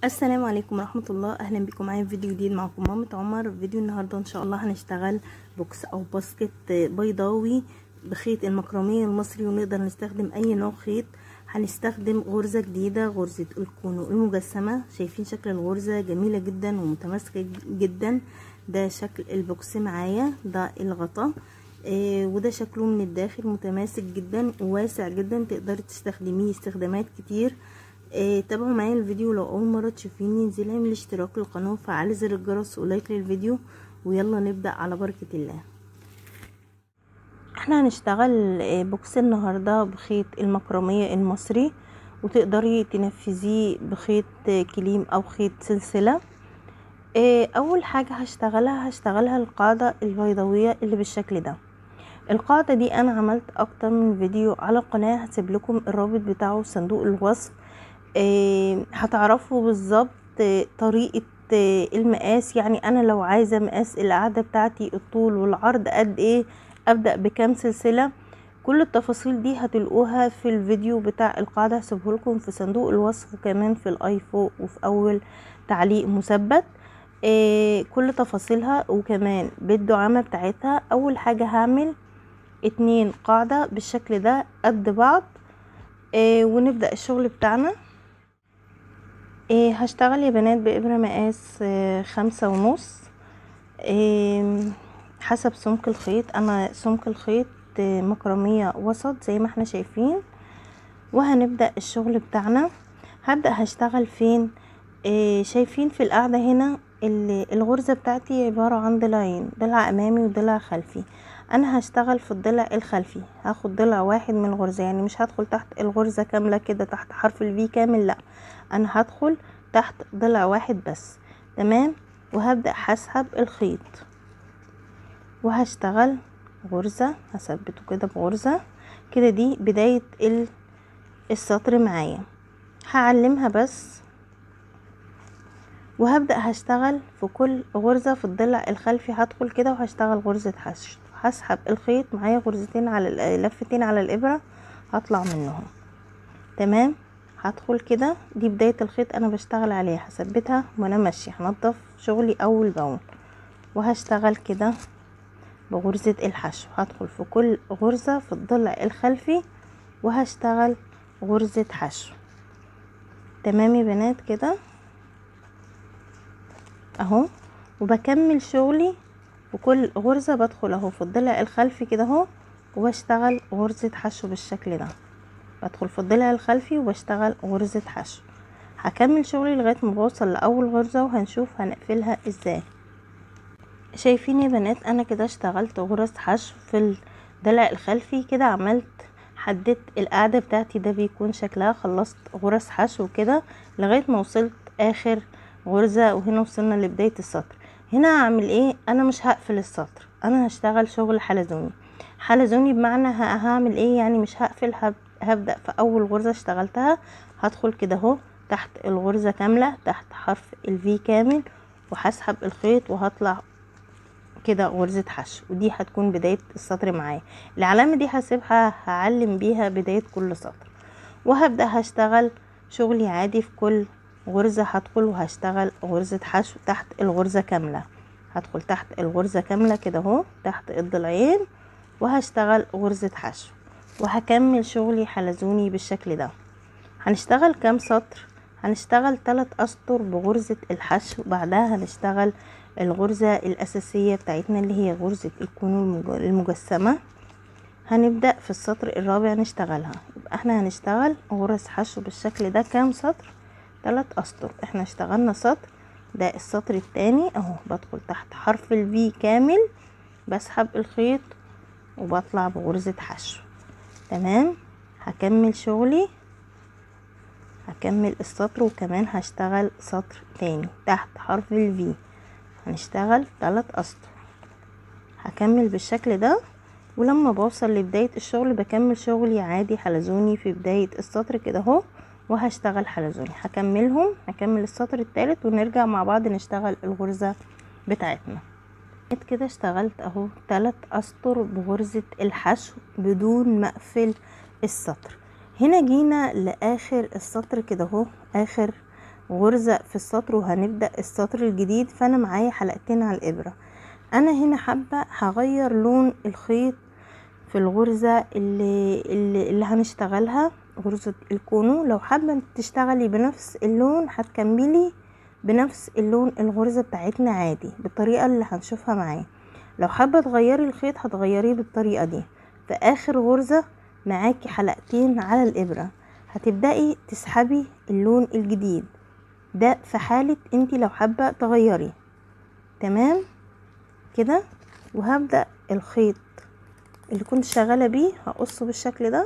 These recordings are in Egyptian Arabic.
السلام عليكم ورحمة الله اهلا بكم معايا في فيديو جديد معكم مامة عمر فيديو النهاردة ان شاء الله هنشتغل بوكس او باسكت بيضاوي بخيط المكرمية المصري ونقدر نستخدم اي نوع خيط هنستخدم غرزة جديدة غرزة الكونو المجسمة شايفين شكل الغرزة جميلة جدا ومتماسكة جدا ده شكل البوكس معايا ده الغطا آه وده شكله من الداخل متماسك جدا وواسع جدا تقدري تستخدميه استخدامات كتير آه تابعوا معايا الفيديو لو اول مره تشوفيني انزلي اعملي اشتراك للقناه وفعلي زر الجرس ولايك للفيديو ويلا نبدا على بركه الله احنا هنشتغل آه بوكس النهارده بخيط المكرميه المصري وتقدري تنفذيه بخيط آه كليم او خيط سلسله اول حاجه هشتغلها هشتغلها القاعده البيضاويه اللي بالشكل ده القاعده دي انا عملت اكتر من فيديو على القناه هسيب لكم الرابط بتاعه في صندوق الوصف آه هتعرفوا بالظبط آه طريقة آه المقاس يعني انا لو عايزة مقاس القعدة بتاعتي الطول والعرض قد ايه ابدأ بكام سلسلة كل التفاصيل دي هتلقوها في الفيديو بتاع القاعدة هسيبه لكم في صندوق الوصف وكمان في الاي فوق وفي اول تعليق مثبت كل تفاصيلها وكمان بالدعامة بتاعتها اول حاجة هعمل اتنين قاعدة بالشكل ده قد بعض ونبدأ الشغل بتاعنا إيه هشتغل يا بنات بإبرة مقاس إيه خمسة ونص إيه حسب سمك الخيط أنا سمك الخيط إيه مكرمية وسط زي ما احنا شايفين وهنبدأ الشغل بتاعنا هبدأ هشتغل فين إيه شايفين في القاعدة هنا الغرزة بتاعتي عبارة عن ضلعين ضلع أمامي وضلع خلفي انا هشتغل في الضلع الخلفي هاخد ضلع واحد من الغرزة يعني مش هدخل تحت الغرزة كاملة كده تحت حرف الفي كامل لا انا هدخل تحت ضلع واحد بس تمام وهبدأ هسحب الخيط وهشتغل غرزة هثبته كده بغرزة كده دي بداية السطر معايا هعلمها بس وهبدأ هشتغل في كل غرزة في الضلع الخلفي هدخل كده وهشتغل غرزة حشو هسحب الخيط معايا غرزتين على لفتين على الابره هطلع منهم تمام هدخل كده دي بدايه الخيط انا بشتغل عليها هثبتها وانا ماشيه هنضف شغلي اول باول وهشتغل كده بغرزه الحشو هدخل في كل غرزه في الضلع الخلفي وهشتغل غرزه حشو تمام يا بنات كده اهو وبكمل شغلي وكل غرزة بدخل اهو في الضلع الخلفي كده اهو وبشتغل غرزة حشو بالشكل ده بدخل في الضلع الخلفي وبشتغل غرزة حشو هكمل شغلي لغاية ما بوصل لأول غرزة وهنشوف هنقفلها ازاي شايفين يا بنات انا كده اشتغلت غرز حشو في الضلع الخلفي كده عملت حددت القاعدة بتاعتي ده بيكون شكلها خلصت غرز حشو كده لغاية ما وصلت اخر غرزة وهنا وصلنا لبداية السطر هنا هعمل ايه انا مش هقفل السطر انا هشتغل شغل حلزوني حلزوني بمعنى هعمل ايه يعني مش هقفل هبدأ في اول غرزة اشتغلتها هدخل كده اهو تحت الغرزة كاملة تحت حرف الفي كامل وهسحب الخيط وهطلع كده غرزة حشو ودي هتكون بداية السطر معايا العلامة دي هسيبها هعلم بيها بداية كل سطر وهبدأ هشتغل شغلي عادي في كل غرزة هدخل وهشتغل غرزة حشو تحت الغرزة كاملة هدخل تحت الغرزة كاملة كده اهو تحت الضلعين وهشتغل غرزة حشو وهكمل شغلي حلزوني بالشكل ده هنشتغل كام سطر هنشتغل ثلاث اسطر بغرزة الحشو بعدها هنشتغل الغرزة الاساسية بتاعتنا اللي هي غرزة الكونو المجسمة هنبدأ في السطر الرابع نشتغلها يبقى احنا هنشتغل غرز حشو بالشكل ده كام سطر ثلاث اسطر احنا اشتغلنا سطر ده السطر التاني اهو بدخل تحت حرف الفي كامل بسحب الخيط وبطلع بغرزة حشو تمام هكمل شغلي هكمل السطر وكمان هشتغل سطر تاني تحت حرف الفي هنشتغل ثلاث اسطر هكمل بالشكل ده ولما بوصل لبداية الشغل بكمل شغلي عادي حلزوني في بداية السطر كده اهو وهشتغل حلزوني هكملهم هكمل السطر الثالث ونرجع مع بعض نشتغل الغرزة بتاعتنا كده اشتغلت اهو ثلاث اسطر بغرزة الحشو بدون ما اقفل السطر هنا جينا لاخر السطر كده اهو اخر غرزة في السطر وهنبدأ السطر الجديد فانا معايا حلقتين على الابرة انا هنا حابة هغير لون الخيط في الغرزة اللي, اللي, اللي هنشتغلها غرزة الكونو لو حابة تشتغلي بنفس اللون هتكملي بنفس اللون الغرزة بتاعتنا عادي بالطريقة اللي هنشوفها معايا لو حابة تغيري الخيط هتغيريه بالطريقة دي في اخر غرزة معاكي حلقتين على الابرة هتبدأي تسحبي اللون الجديد ده في حالة انت لو حابة تغيري تمام كده وهبدأ الخيط اللي كنت شغالة بيه هقصه بالشكل ده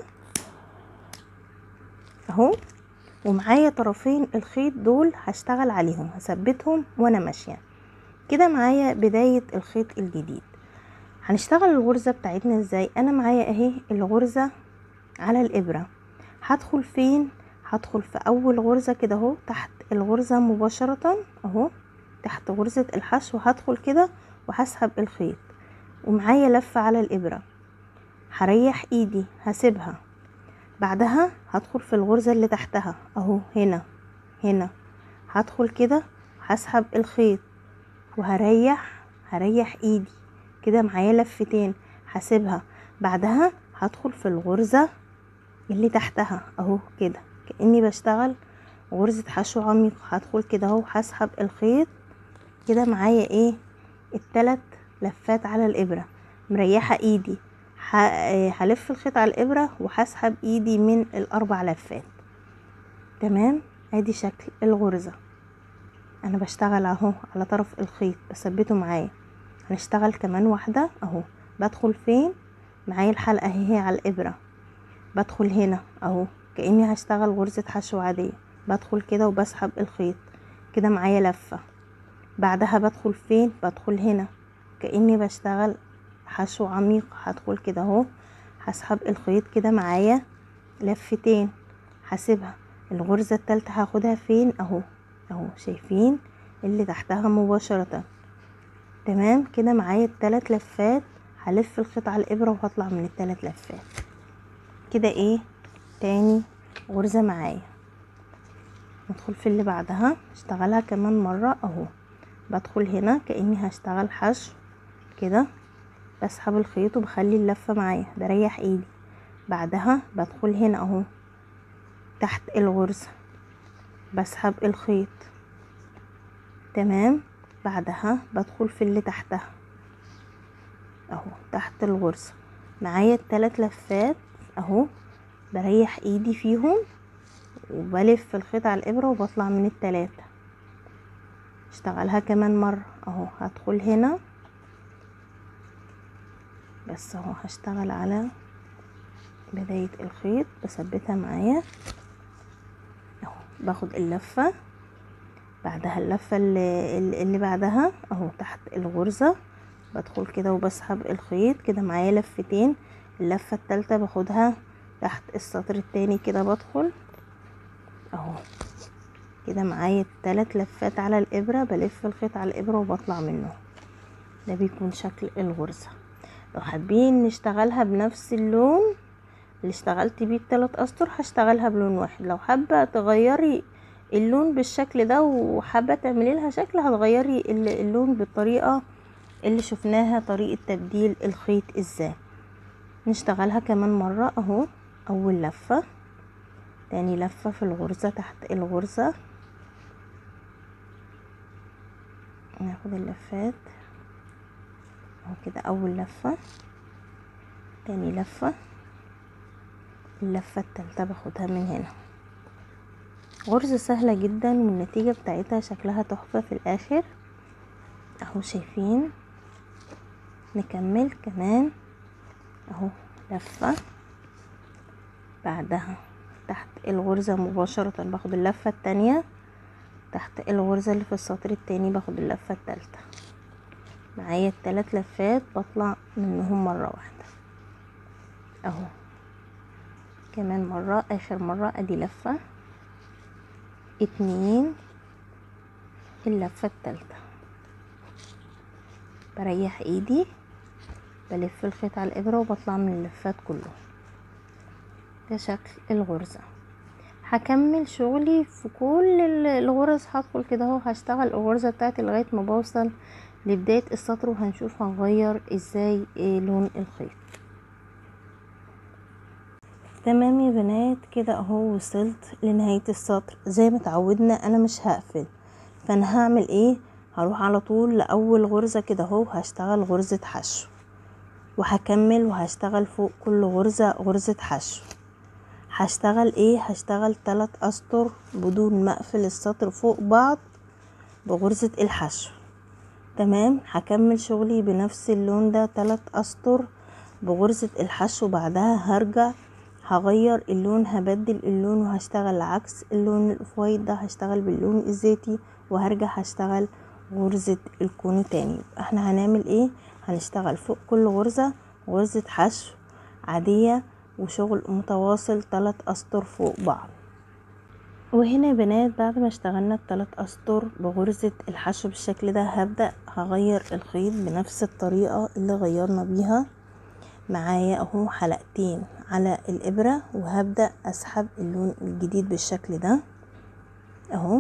اهو ومعايا طرفين الخيط دول هشتغل عليهم هثبتهم وانا ماشية كده معايا بداية الخيط الجديد هنشتغل الغرزة بتاعتنا ازاي انا معايا اهي الغرزة على الابرة هدخل فين هدخل في اول غرزة كده اهو تحت الغرزة مباشرة اهو تحت غرزة الحشو هدخل كده وهسحب الخيط ومعايا لفة على الابرة هريح ايدي هسيبها بعدها هدخل في الغرزة اللي تحتها اهو هنا هنا هدخل كده هسحب الخيط وهريح هريح ايدي كده معايا لفتين هسيبها بعدها هدخل في الغرزة اللي تحتها اهو كده كأني بشتغل غرزة حشو عميق هدخل كده اهو هسحب الخيط كده معايا ايه التلات لفات على الابرة مريحة ايدي هلف الخيط على الابرة وهسحب ايدي من الاربع لفات تمام ادي شكل الغرزة انا بشتغل اهو على طرف الخيط بثبته معايا هنشتغل كمان واحدة اهو بدخل فين معايا الحلقة اهي على الابرة بدخل هنا اهو كأني هشتغل غرزة حشو عادية بدخل كده وبسحب الخيط كده معايا لفة بعدها بدخل فين بدخل هنا كأني بشتغل حشو عميق هدخل كده اهو هسحب الخيط كده معايا لفتين هسيبها الغرزة التالتة هاخدها فين اهو اهو شايفين اللي تحتها مباشرة تمام كده معايا التلات لفات هلف الخيط على الابرة وهطلع من التلات لفات كده ايه تاني غرزة معايا ندخل في اللي بعدها اشتغلها كمان مرة اهو بدخل هنا كأني هشتغل حشو كده بسحب الخيط وبخلي اللفة معايا بريح ايدي بعدها بدخل هنا اهو تحت الغرزة بسحب الخيط تمام بعدها بدخل في اللي تحتها اهو تحت الغرزة معايا التلات لفات اهو بريح ايدي فيهم وبلف الخيط على الابرة وبطلع من التلاتة اشتغلها كمان مرة اهو هدخل هنا بس اهو هشتغل على بداية الخيط بثبتها معايا اهو باخد اللفة بعدها اللفة اللي, اللي بعدها اهو تحت الغرزة بدخل كده وبسحب الخيط كده معايا لفتين اللفة التالتة باخدها تحت السطر التاني كده بدخل اهو كده معايا التلات لفات على الابرة بلف الخيط على الابرة وبطلع منه ده بيكون شكل الغرزة لو حابين نشتغلها بنفس اللون اللي اشتغلت بيه التلات اسطر هشتغلها بلون واحد لو حابة تغيري اللون بالشكل ده وحابة تعملي لها شكل هتغيري اللون بالطريقة اللي شفناها طريقة تبديل الخيط ازاي نشتغلها كمان مرة اهو اول لفة تاني لفة في الغرزة تحت الغرزة ناخد اللفات اهو كده اول لفة تاني لفة اللفة التالتة باخدها من هنا غرزة سهلة جدا والنتيجة بتاعتها شكلها تحفة في الاخر اهو شايفين نكمل كمان اهو لفة بعدها تحت الغرزة مباشرة باخد اللفة التانية تحت الغرزة اللي في السطر التاني باخد اللفة التالتة معايا التلات لفات بطلع منهم مرة واحدة اهو كمان مرة اخر مرة ادي لفة اتنين اللفة التالتة بريح ايدي بلف الخيط على الابرة وبطلع من اللفات كله ده شكل الغرزة هكمل شغلي في كل ال- الغرز هدخل كده اهو هشتغل الغرزة بتاعتي لغاية ما بوصل لبداية السطر وهنشوف هنغير ازاي إيه لون الخيط تمام يا بنات كده اهو وصلت لنهاية السطر زي ما اتعودنا انا مش هقفل فانا هعمل ايه هروح على طول لاول غرزة كده اهو هشتغل غرزة حشو وهكمل وهشتغل فوق كل غرزة غرزة حشو هشتغل ايه هشتغل تلات اسطر بدون ما اقفل السطر فوق بعض بغرزة الحشو تمام هكمل شغلي بنفس اللون ده تلات اسطر بغرزة الحشو بعدها هرجع هغير اللون هبدل اللون وهشتغل عكس اللون الاوفوايت ده هشتغل باللون الزيتي وهرجع هشتغل غرزة الكون تاني احنا هنعمل ايه هنشتغل فوق كل غرزة غرزة حشو عادية وشغل متواصل تلات اسطر فوق بعض وهنا يا بنات بعد ما اشتغلنا التلات اسطر بغرزة الحشو بالشكل ده هبدأ هغير الخيط بنفس الطريقة اللي غيرنا بيها معايا اهو حلقتين على الابرة وهبدأ اسحب اللون الجديد بالشكل ده اهو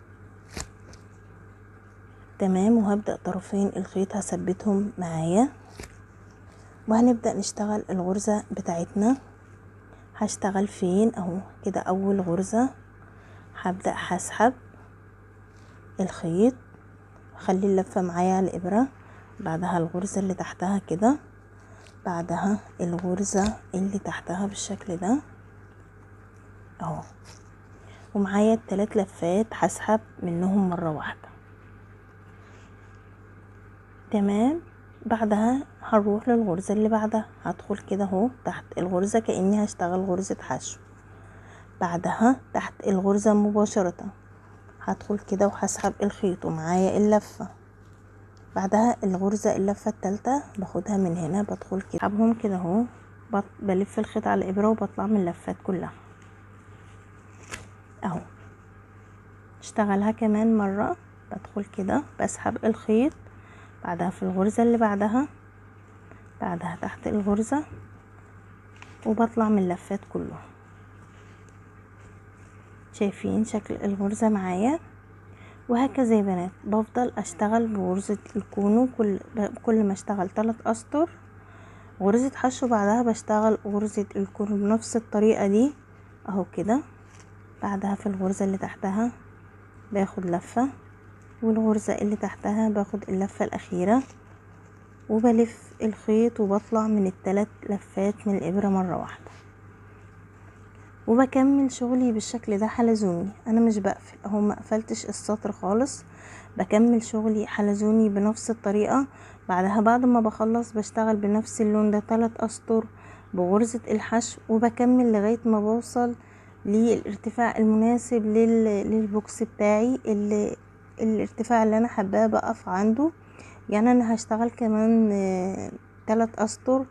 تمام وهبدأ طرفين الخيط هثبتهم معايا وهنبدأ نشتغل الغرزة بتاعتنا هشتغل فين اهو كده اول غرزة هبدأ هسحب الخيط خلي اللفة معايا على الابرة بعدها الغرزة اللي تحتها كده بعدها الغرزة اللي تحتها بالشكل ده اهو ومعايا التلات لفات هسحب منهم مرة واحدة تمام بعدها هنروح للغرزة اللي بعدها هدخل كده اهو تحت الغرزة كأني هشتغل غرزة حشو بعدها تحت الغرزة مباشرة هدخل كده وهسحب الخيط ومعايا اللفة بعدها الغرزة اللفة التالتة باخدها من هنا بدخل كده اسحبهم كده اهو بلف الخيط على الابرة وبطلع من اللفات كلها اهو اشتغلها كمان مرة بدخل كده بسحب الخيط بعدها في الغرزة اللي بعدها بعدها تحت الغرزة وبطلع من اللفات كلها شايفين شكل الغرزة معايا وهكذا يا بنات بفضل اشتغل بغرزة الكونو كل كل ما اشتغل تلات اسطر غرزة حشو بعدها بشتغل غرزة الكونو بنفس الطريقة دي اهو كده بعدها في الغرزة اللي تحتها باخد لفة والغرزة اللي تحتها باخد اللفة الأخيرة وبلف الخيط وبطلع من التلات لفات من الإبرة مرة واحدة وبكمل شغلي بالشكل ده حلزوني انا مش بقفل اهو ما قفلتش السطر خالص بكمل شغلي حلزوني بنفس الطريقة بعدها بعد ما بخلص بشتغل بنفس اللون ده تلات اسطر بغرزة الحشو وبكمل لغاية ما بوصل للارتفاع المناسب لل... للبوكس بتاعي اللي الارتفاع اللي انا حباه بقف عنده يعني انا هشتغل كمان آه تلات اسطر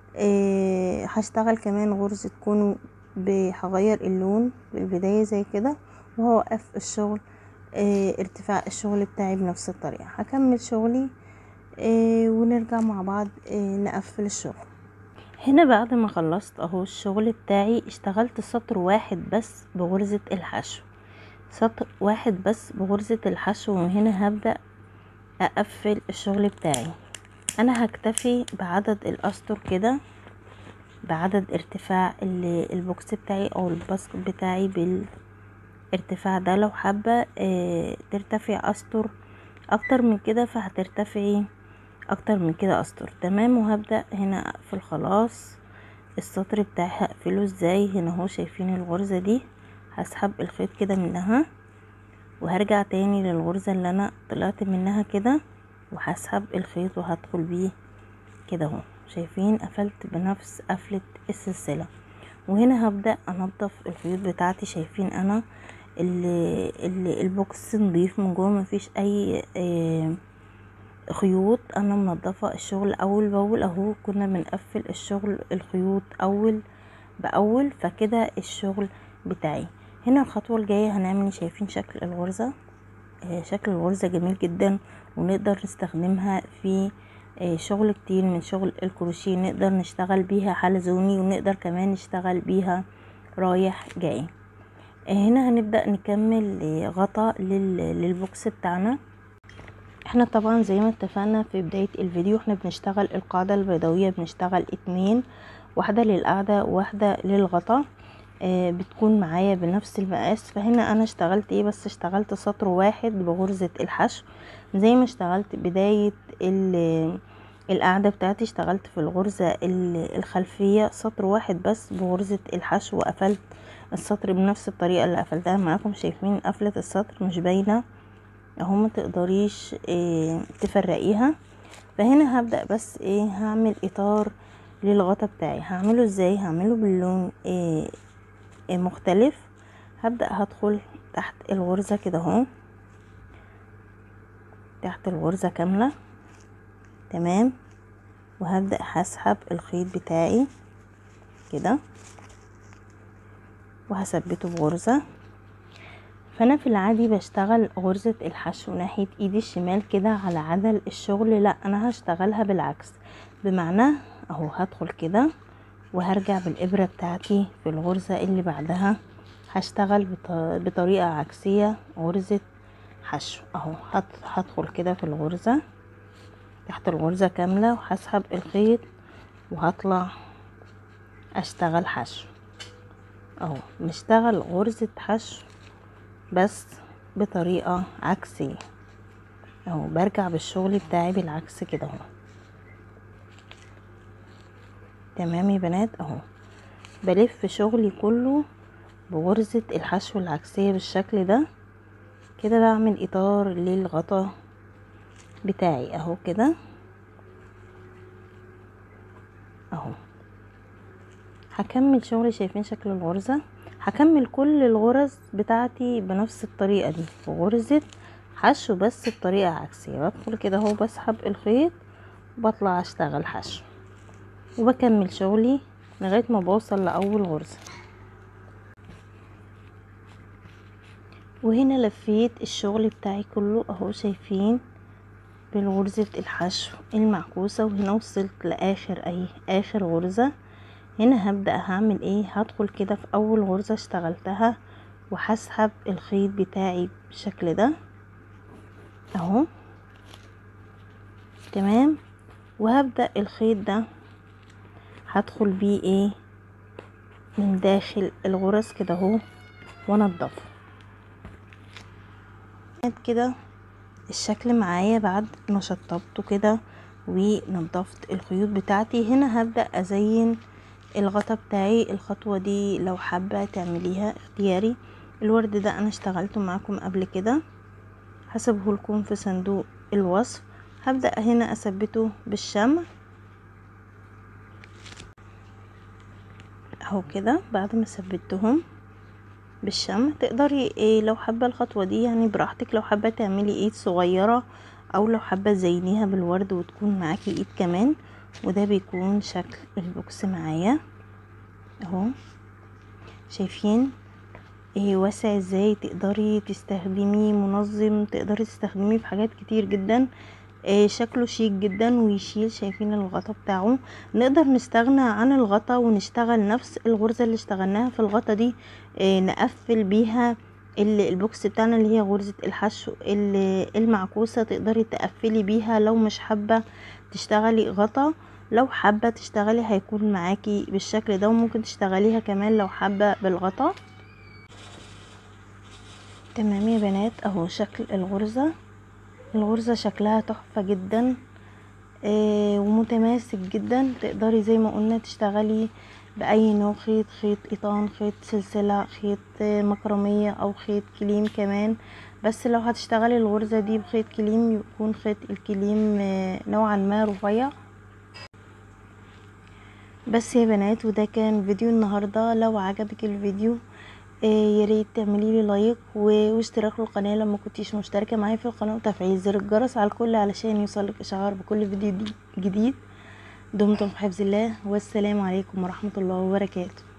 آه هشتغل كمان غرزة كون هغير اللون بالبداية زي كده وهوقف الشغل آه ارتفاع الشغل بتاعي بنفس الطريقة هكمل شغلي آه ونرجع مع بعض آه نقفل الشغل هنا بعد ما خلصت اهو الشغل بتاعي اشتغلت سطر واحد بس بغرزة الحشو سطر واحد بس بغرزة الحشو وهنا هبدأ اقفل الشغل بتاعي انا هكتفي بعدد الاسطر كده بعدد ارتفاع البوكس بتاعي او الباسكت بتاعي بالارتفاع ده لو حابة اه ترتفع اسطر اكتر من كده فهترتفعي اكتر من كده اسطر تمام وهبدأ هنا اقفل خلاص السطر بتاعي هقفله ازاي هنا اهو شايفين الغرزة دي هسحب الخيط كده منها وهرجع تاني للغرزة اللي انا طلعت منها كده وهسحب الخيط وهدخل بيه كده اهو شايفين قفلت بنفس قفلة السلسلة وهنا هبدأ انضف الخيوط بتاعتي شايفين انا اللي اللي البوكس نضيف من جوه مفيش اي اه خيوط انا منضفة الشغل اول باول اهو كنا بنقفل الشغل الخيوط اول باول فكده الشغل بتاعي هنا الخطوة الجاية هنعمل شايفين شكل الغرزة اه شكل الغرزة جميل جدا ونقدر نستخدمها في شغل كتير من شغل الكروشيه نقدر نشتغل بيها حلزوني ونقدر كمان نشتغل بيها رايح جاي هنا هنبدأ نكمل غطا لل- للبوكس بتاعنا احنا طبعا زي ما اتفقنا في بداية الفيديو احنا بنشتغل القاعدة البيضاوية بنشتغل اتنين واحدة للقاعدة واحدة للغطا آه بتكون معايا بنفس المقاس فهنا انا اشتغلت ايه بس اشتغلت سطر واحد بغرزة الحشو زي ما اشتغلت بداية ال- القاعدة بتاعتي اشتغلت في الغرزة ال- الخلفية سطر واحد بس بغرزة الحشو وقفلت السطر بنفس الطريقة اللي قفلتها معاكم شايفين قفلة السطر مش باينة اهو ما تقدريش ايه تفرقيها فهنا هبدأ بس ايه هعمل اطار للغطا بتاعي هعمله ازاي هعمله باللون ايه إيه مختلف هبدأ هدخل تحت الغرزة كده اهو تحت الغرزة كاملة تمام وهبدأ هسحب الخيط بتاعي كده وهثبته بغرزة فانا في العادي بشتغل غرزة الحشو ناحية ايدي الشمال كده على عدل الشغل لا انا هشتغلها بالعكس بمعنى اهو هدخل كده وهرجع بالابرة بتاعتي في الغرزة اللي بعدها هشتغل بط- بطريقة عكسية غرزة حشو اهو هد- هدخل كده في الغرزة تحت الغرزة كاملة وهسحب الخيط وهطلع اشتغل حشو اهو نشتغل غرزة حشو بس بطريقة عكسية اهو برجع بالشغل بتاعي بالعكس كده اهو تمام يا بنات اهو بلف شغلي كله بغرزة الحشو العكسية بالشكل ده كده بعمل اطار للغطا بتاعي اهو كده اهو هكمل شغلي شايفين شكل الغرزة هكمل كل الغرز بتاعتي بنفس الطريقة دي غرزة حشو بس بطريقة عكسية بدخل كده اهو بسحب الخيط وبطلع اشتغل حشو وبكمل شغلي لغاية ما بوصل لأول غرزة وهنا لفيت الشغل بتاعي كله اهو شايفين بالغرزة الحشو المعكوسة وهنا وصلت لآخر اي آخر غرزة هنا هبدأ هعمل ايه هدخل كده في اول غرزة اشتغلتها وهسحب الخيط بتاعي بالشكل ده اهو تمام وهبدأ الخيط ده هدخل بيه ايه من داخل الغرز كده اهو وانضفه كده الشكل معايا بعد ما شطبته كده ونضفت الخيوط بتاعتي هنا هبدأ ازين الغطا بتاعي الخطوة دي لو حابة تعمليها اختياري الورد ده انا اشتغلته معاكم قبل كده هسيبه لكم في صندوق الوصف هبدأ هنا اثبته بالشمع اهو كده بعد ما ثبتهم بالشمع تقدري ايه لو حابة الخطوة دي يعني براحتك لو حابة تعملي ايد صغيرة او لو حابة تزينيها بالورد وتكون معاكي ايد كمان وده بيكون شكل البوكس معايا اهو شايفين ايه واسع ازاي تقدري تستخدميه منظم تقدري تستخدميه في حاجات كتير جدا إيه شكله شيك جدا ويشيل شايفين الغطا بتاعه نقدر نستغنى عن الغطا ونشتغل نفس الغرزة اللي اشتغلناها في الغطا دي إيه نقفل بيها البوكس بتاعنا اللي هي غرزة الحشو المعكوسة تقدري تقفلي بيها لو مش حابة تشتغلي غطا لو حابة تشتغلي هيكون معاكي بالشكل ده وممكن تشتغليها كمان لو حابة بالغطا تمام يا بنات اهو شكل الغرزة الغرزة شكلها تحفة جدا آه ومتماسك جدا تقدري زي ما قلنا تشتغلي بأي نوع خيط خيط قطان خيط سلسلة خيط مكرمية أو خيط كليم كمان بس لو هتشتغلي الغرزة دي بخيط كليم يكون خيط الكليم آه نوعا ما رفيع بس يا بنات وده كان فيديو النهاردة لو عجبك الفيديو يا ريت تعملي لي لايك واشتراك للقناه لما كنتيش مشتركه معايا في القناه وتفعيل زر الجرس على الكل علشان يوصلك اشعار بكل فيديو جديد دمتم في حفظ الله والسلام عليكم ورحمه الله وبركاته